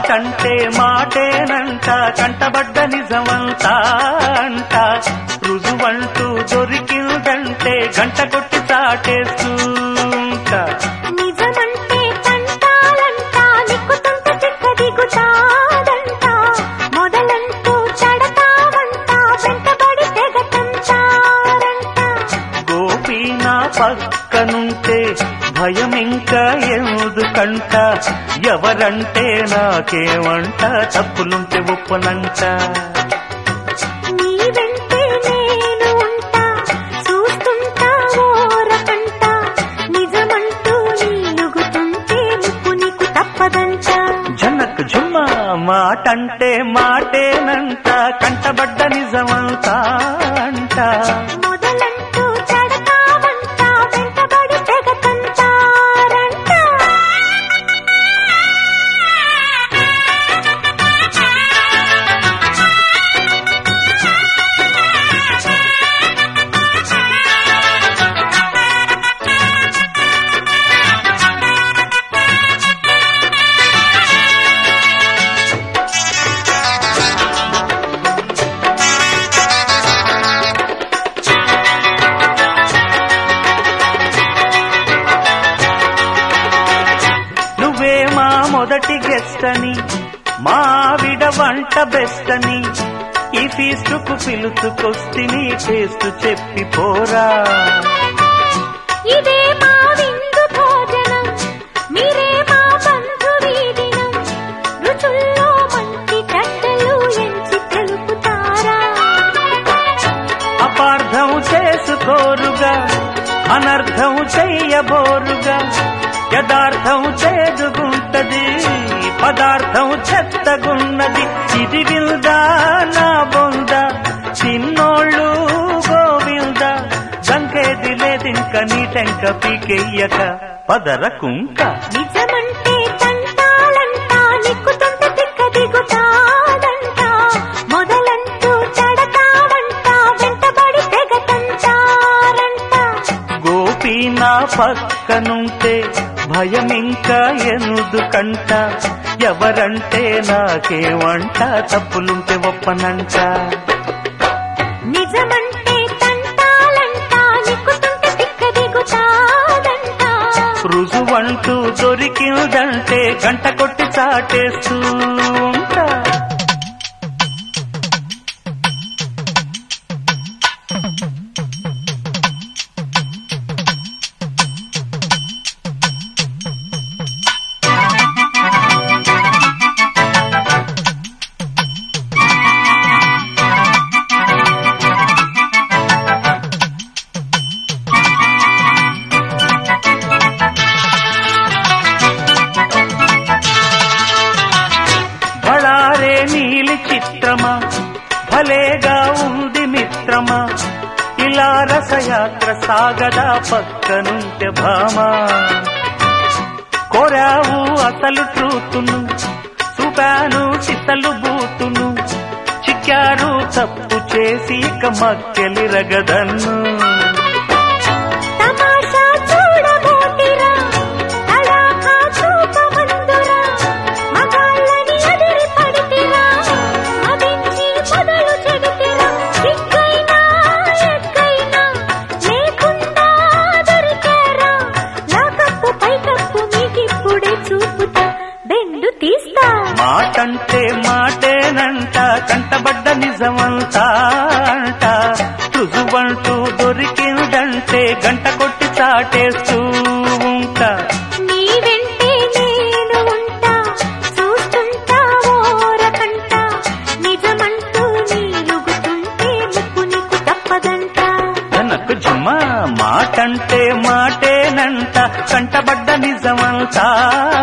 మాటంటే మాటేనంట కంటబడ్డ నిజమంతా అంట రుజువంటూ దొరికిందంటే గంట కొట్టి చాటేస్తుంటా నిజమంటే తంటాలంటా నిక్కుతుంటే చిక్క దిగుతాదంట మొదలంటూ చెడతావంటా వెంటబడి తెగతంటారంట గోపి నా పక్కనుంటే భయం ఇంకా ఎందుకంట ఎవరంటే నాకేమంట తప్పులుంటే ఒప్పనంట నీ వెంటే నేను ఉంటా చూస్తుంటా ఓరకంట నిజమంటూ నీలుగుతుంటే ముప్పు నీకు తప్పదంట జనక్ జుమ్మ మాటంటే మాటేనంట కంటబడ్డ నిజమంతా అంట మొదలంటూ చెడతావంట వెంటబడి తెగతంటారంట నువ్వే మా మొదటి గెస్ట్ అని మా ఆవిడ వంట బెస్ట్ అని ఈ ఫీస్టుకు పిలుచుకొస్తిని టేస్ట్ చెప్పి పోరా ఇదే మా విందు భోజనం మీరే మా బంధు వీధినం రుచుల్లో మంచి చెడ్డలు ఎంచి తెలుపుతారా అపార్థం చేసుకోరుగా అనర్థం చెయ్యబోరుగా యథార్థం చేదుగుంటది పదార్థం చెత్తగున్నది ఇది విల్దా నా బొంద చిన్నోళ్ళు గోవింద జంకేది లేదింక నీటెంక పీకెయ్యక పదర కుంక నిజమంటే తంటాలంటా నిక్కుతుంటే తిక్క దిగుతాదంట మొదలంటూ చెడతావంట వెంటబడి తెగతంటారంట గోపి నా పక్కనుంటే భయం ఇంకా ఎందుకంట ఎవరంటే నాకేమంట తప్పులుంటే ఒప్పనంట నిజమంటే తంటాలంటా నిక్కుతుంటే తిక్క దిగుతాదంట రుజువంటూ దొరికిందంటే గంట కొట్టి చాటేస్తూ ఉంటా బళారే నీలి చిత్రమా భలేగా ఉంది మిత్రమా ఇలా రసయాత్ర సాగదా పక్కనుంటే భామా కోరావు అసలు ట్రూతును చూపాను చిత్తలు బూతును చిక్కారు తప్పు చేసి ఇక మక్కెలి రగదన్ను తమాషా చూడబోతిరా తడాఖా చూపమందురా మగాళ్ళని అదిరి పడితిరా మదించి మొదలు చెడితిరా సిగ్గైనా ఎక్కైనా లేకుండా దొరికారా నా కప్పు పై కప్పు మీకిప్పుడే చూపుతా బెండు తీస్తా మాటంటే మాటేనంట కంటబడ్డ నిజమంతా అంట రుజువంటూ దొరికిందంటే గంట కొట్టి చాటేస్తూ ఉంటా నీ వెంటే నేను ఉంటా చూస్తుంటా ఓరకంట నిజమంటూ నీలుగుతుంటే ముప్పు నీకు తప్పదంట తనకు జుమ్మ మాటంటే మాటేనంట కంటబడ్డ నిజమంతా